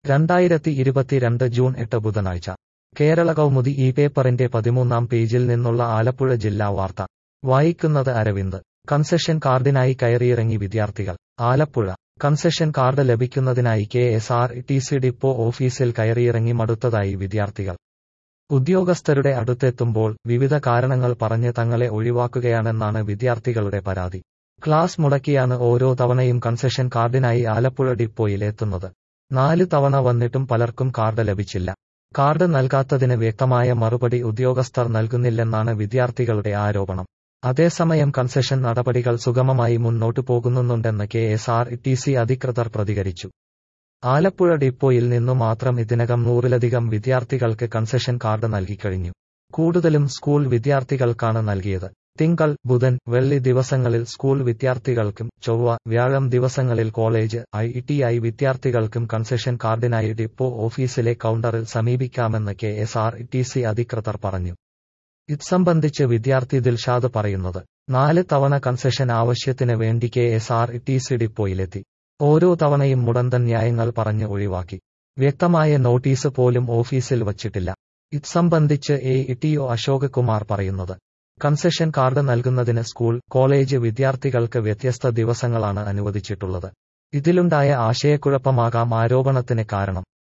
രണ്ടായിരത്തി ഇരുപത്തിരണ്ട് ജൂൺ എട്ട് ബുധനാഴ്ച കേരള കൗമുദി ഈ പേപ്പറിന്റെ പതിമൂന്നാം പേജിൽ നിന്നുള്ള ആലപ്പുഴ ജില്ലാ വാർത്ത വായിക്കുന്നത് അരവിന്ദ് കൺസെഷൻ കാർഡിനായി കയറിയിറങ്ങി വിദ്യാർത്ഥികൾ ആലപ്പുഴ കൺസെഷൻ കാർഡ് ലഭിക്കുന്നതിനായി K S R T C depot ഓഫീസിൽ കയറിയിറങ്ങി മടുത്തതായി വിദ്യാർത്ഥികൾ ഉദ്യോഗസ്ഥരുടെ അടുത്തെത്തുമ്പോൾ വിവിധ കാരണങ്ങൾ പറഞ്ഞ് തങ്ങളെ ഒഴിവാക്കുകയാണെന്നാണ് വിദ്യാർത്ഥികളുടെ പരാതി ക്ലാസ് മുടക്കിയാണ് ഓരോ തവണയും കൺസെഷൻ കാർഡിനായി ആലപ്പുഴ ഡിപ്പോയിൽ എത്തുന്നത് നാല് തവണ വന്നിട്ടും പലർക്കും കാർഡ് ലഭിച്ചില്ല കാർഡ് നൽകാത്തതിന് വ്യക്തമായ മറുപടി ഉദ്യോഗസ്ഥർ നൽകുന്നില്ലെന്നാണ് വിദ്യാർത്ഥികളുടെ ആരോപണം അതേസമയം കൺസെഷൻ നടപടികൾ സുഗമമായി മുന്നോട്ടു പോകുന്നുണ്ടെന്ന് K S R T C അധികൃതർ പ്രതികരിച്ചു ആലപ്പുഴ ഡിപ്പോയിൽ നിന്നു മാത്രം ഇതിനകം നൂറിലധികം വിദ്യാർത്ഥികൾക്ക് കൺസെഷൻ കാർഡ് നൽകിക്കഴിഞ്ഞു കൂടുതലും സ്കൂൾ വിദ്യാർത്ഥികൾക്കാണ് നൽകിയത് തിങ്കൾ ബുധൻ വെള്ളി ദിവസങ്ങളിൽ സ്കൂൾ വിദ്യാർത്ഥികൾക്കും ചൊവ്വ വ്യാഴം ദിവസങ്ങളിൽ കോളേജ് ഐ ടി ഐ വിദ്യാർത്ഥികൾക്കും കൺസെഷൻ കാർഡിനായി ഡിപ്പോ ഓഫീസിലെ കൗണ്ടറിൽ സമീപിക്കാമെന്ന് K S R T C അധികൃതർ പറഞ്ഞു ഇത് സംബന്ധിച്ച് വിദ്യാർത്ഥി ദിൽഷാദ് പറയുന്നത് നാല് തവണ കൺസെഷൻ ആവശ്യത്തിന് വേണ്ടി K S R T C ഡിപ്പോയിലെത്തി ഓരോ തവണയും മുടന്തൻ ന്യായങ്ങൾ പറഞ്ഞ് ഒഴിവാക്കി വ്യക്തമായ നോട്ടീസ് പോലും ഓഫീസിൽ വച്ചിട്ടില്ല ഇത് സംബന്ധിച്ച് A T O Ashok Kumar പറയുന്നത് കൺസെഷൻ കാർഡ് നൽകുന്നതിന് സ്കൂൾ കോളേജ് വിദ്യാർത്ഥികൾക്ക് വ്യത്യസ്ത ദിവസങ്ങളാണ് അനുവദിച്ചിട്ടുള്ളത് ഇതിലുണ്ടായ ആശയക്കുഴപ്പമാകാം ആരോപണത്തിന് കാരണം